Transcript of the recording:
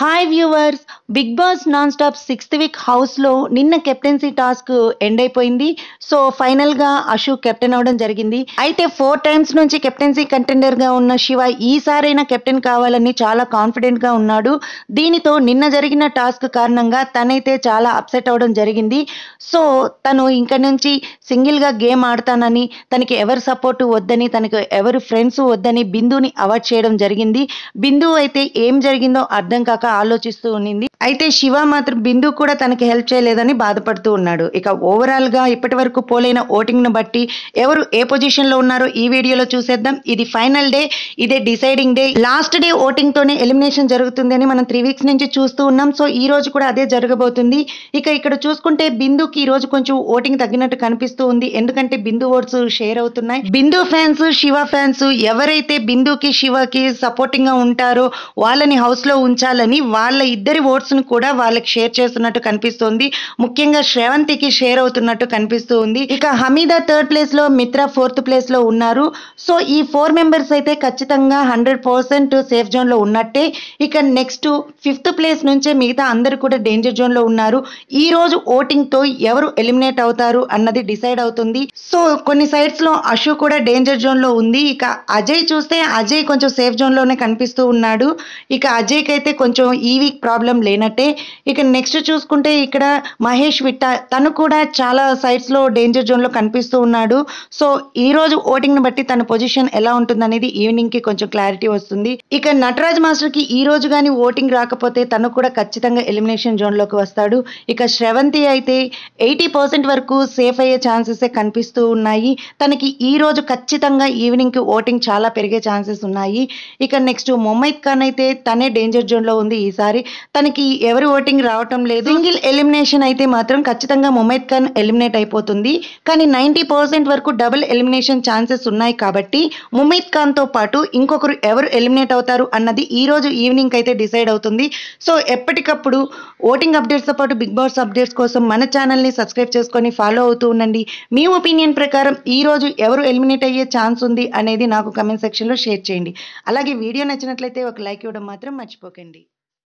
hi viewers Bigg Boss non stop sixth week హౌస్లో నిన్న captaincy task end అయిపోయింది so ఫైనల్గా అశు కెప్టెన్ అవడం జరిగింది అయితే ఫోర్ టైమ్స్ నుంచి కెప్టెన్సీ కంటెండర్గా ఉన్న శివ ఈసారైనా కెప్టెన్ కావాలని చాలా కాన్ఫిడెంట్గా ఉన్నాడు దీనితో నిన్న జరిగిన టాస్క్ కారణంగా తనైతే చాలా అప్సెట్ అవడం జరిగింది సో తను ఇంక నుంచి సింగిల్గా గేమ్ ఆడతానని తనకి ఎవరు సపోర్టు వద్దని తనకు ఎవరు ఫ్రెండ్స్ వద్దని బిందుని అవాయిడ్ చేయడం జరిగింది బిందు అయితే ఏం జరిగిందో అర్థం కాక ఆలోచిస్తూ ఉన్నింది అయితే శివ మాత్రం బిందు కూడా తనకి హెల్ప్ చేయలేదని బాధపడుతూ ఉన్నాడు ఇక ఓవరాల్ గా ఇప్పటి వరకు పోలైన ఓటింగ్ ను బట్టి ఎవరు ఏ పొజిషన్ లో ఉన్నారో ఈ వీడియోలో చూసేద్దాం ఇది ఫైనల్ డే ఇదే deciding day last day voting తోనే ఎలిమినేషన్ జరుగుతుంది అని మనం త్రీ వీక్స్ నుంచి చూస్తూ ఉన్నాం సో ఈ రోజు కూడా అదే జరగబోతుంది ఇక ఇక్కడ చూసుకుంటే బిందుకి ఈ రోజు కొంచెం ఓటింగ్ తగ్గినట్టు కనిపిస్తూ ఉంది ఎందుకంటే బిందు ఓట్స్ షేర్ అవుతున్నాయి బిందు ఫ్యాన్స్ శివ ఫ్యాన్స్ ఎవరైతే బిందుకి శివకి సపోర్టింగ్ గా ఉంటారో వాళ్ళని హౌస్ లో ఉంచాలని వాళ్ళ ఇద్దరి ఓట్స్ ను కూడా వాళ్ళకి షేర్ చేస్తున్నట్టు కనిపిస్తోంది ముఖ్యంగా శ్రవంతికి షేర్ అవుతున్నట్టు కనిపిస్తూ ఉంది ఇక హమీదా థర్డ్ ప్లేస్ లో మిత్ర ఫోర్త్ ప్లేస్ లో ఉన్నారు సో ఈ ఫోర్ మెంబర్స్ అయితే ఖచ్చితంగా హండ్రెడ్ పర్సెంట్ సేఫ్ జోన్ లో ఉన్నట్టే ఇక నెక్స్ట్ ఫిఫ్త్ ప్లేస్ నుంచే మిగతా అందరు కూడా డేంజర్ జోన్ లో ఉన్నారు ఈ రోజు ఓటింగ్ తో ఎవరు ఎలిమినేట్ అవుతారు అన్నది డిసైడ్ అవుతుంది సో కొన్ని సైడ్స్ లో అశు కూడా డేంజర్ జోన్ లో ఉంది ఇక అజయ్ చూస్తే అజయ్ కొంచెం సేఫ్ జోన్ లోనే కనిపిస్తూ ఉన్నాడు ఇక అజయ్ కి అయితే కొంచెం ఈ వీక్ ప్రాబ్లం లేనట్టే ఇక నెక్స్ట్ చూసుకుంటే ఇక్కడ మహేష్ విట్ట తను కూడా చాలా సైడ్స్ లో డేంజర్ జోన్ లో కనిపిస్తూ ఉన్నాడు సో ఈ రోజు ఓటింగ్ ని బట్టి తన పొజిషన్ ఎలా ఉంటుందనేది ఈవినింగ్ కి కొంచెం క్లారిటీ వస్తుంది ఇక నటరాజ్ మాస్టర్ కి ఈ రోజు కానీ ఓటింగ్ రాకపోతే తను కూడా ఖచ్చితంగా ఎలిమినేషన్ జోన్ లోకి వస్తాడు ఇక శ్రవంతి అయితే ఎయిటీ పర్సెంట్ వరకు సేఫ్ అయ్యే ఛాన్సెస్ కనిపిస్తూ ఉన్నాయి తనకి ఈ రోజు ఖచ్చితంగా ఈవినింగ్ కి ఓటింగ్ చాలా పెరిగే ఛాన్సెస్ ఉన్నాయి ఇక నెక్స్ట్ మొమైద్ ఖాన్ అయితే తనే డేంజర్ జోన్ లో ఉంది ఈసారి తనకి ఎవరి ఓటింగ్ రావటం లేదు సింగిల్ ఎలిమినేషన్ అయితే మాత్రం ఖచ్చితంగా మొమైద్ ఖాన్ ఎలిమినేట్ అయిపోతుంది కానీ నైంటీ పర్సెంట్ వరకు డబుల్ ఎలిమినేషన్ ఛాన్సెస్ ఉన్నాయి కాబట్టి ముమైద్ ఖాన్ తో పాటు ఇంకొకరు ఎవరు ఎలిమినేట్ అవుతారు అన్నది ఈ రోజు ఈవినింగ్ అయితే డిసైడ్ అవుతుంది సో ఎప్పటికప్పుడు ఓటింగ్ అప్డేట్స్ తో పాటు బిగ్ బాస్ అప్డేట్స్ కోసం మన ఛానల్ ని సబ్స్క్రైబ్ చేసుకొని ఫాలో అవుతూ ఉండండి మీ ఒపీనియన్ ప్రకారం ఈ రోజు ఎవరు ఎలిమినేట్ అయ్యే ఛాన్స్ ఉంది అనేది నాకు కమెంట్ సెక్షన్ లో షేర్ చేయండి అలాగే వీడియో నచ్చినట్లయితే ఒక లైక్ ఇవ్వడం మాత్రం మర్చిపోకండి